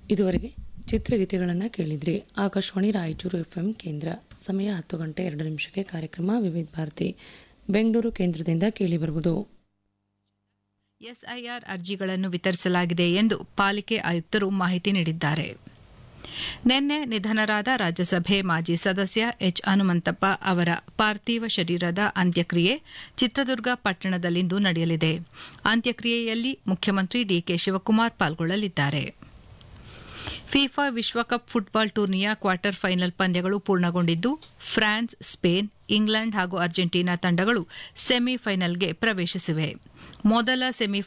ಇದುವರೆಗೆ ಚಿತ್ರಗೀತೆಗಳನ್ನು ಕೇಳಿದ್ರಿ ಆಕಾಶವಾಣಿ ರಾಯಚೂರು ಎಫ್ ಎಂ ಕೇಂದ್ರ ಸಮಯ ಹತ್ತು ಗಂಟೆ ಎರಡು ನಿಮಿಷಕ್ಕೆ ಕಾರ್ಯಕ್ರಮ ವಿವಿಧ ಭಾರತಿ ಬೆಂಗಳೂರು ಕೇಂದ್ರದಿಂದ ಕೇಳಿಬರುವುದು ಎಸ್ಐಆರ್ ಅರ್ಜಿಗಳನ್ನು ವಿತರಿಸಲಾಗಿದೆ ಎಂದು ಪಾಲಿಕೆ ಆಯುಕ್ತರು ಮಾಹಿತಿ ನೀಡಿದ್ದಾರೆ ನಿನ್ನೆ ನಿಧನರಾದ ರಾಜ್ಯಸಭೆ ಮಾಜಿ ಸದಸ್ಯ ಎಚ್ ಹನುಮಂತಪ್ಪ ಅವರ ಪಾರ್ಥಿವ ಶರೀರದ ಅಂತ್ಯಕ್ರಿಯೆ ಚಿತ್ರದುರ್ಗ ಪಟ್ಟಣದಲ್ಲಿಂದು ನಡೆಯಲಿದೆ ಅಂತ್ಯಕ್ರಿಯೆಯಲ್ಲಿ ಮುಖ್ಯಮಂತ್ರಿ ಡಿಕೆ ಶಿವಕುಮಾರ್ ಪಾಲ್ಗೊಳ್ಳಲಿದ್ದಾರೆ ಫಿಫಾ ವಿಶ್ವಕಪ್ ಫುಟ್ಬಾಲ್ ಟೂರ್ನಿಯ ಕ್ವಾರ್ಟರ್ ಫೈನಲ್ ಪಂದ್ಯಗಳು ಪೂರ್ಣಗೊಂಡಿದ್ದು ಫ್ರಾನ್ಸ್ ಸ್ಪೇನ್ ಇಂಗ್ಲೆಂಡ್ ಹಾಗೂ ಅರ್ಜೆಂಟೀನಾ ತಂಡಗಳು ಸೆಮಿಫೈನಲ್ಗೆ ಪ್ರವೇಶಿಸಿವೆ ಮೊದಲ ಸೆಮಿಫೈನಲ್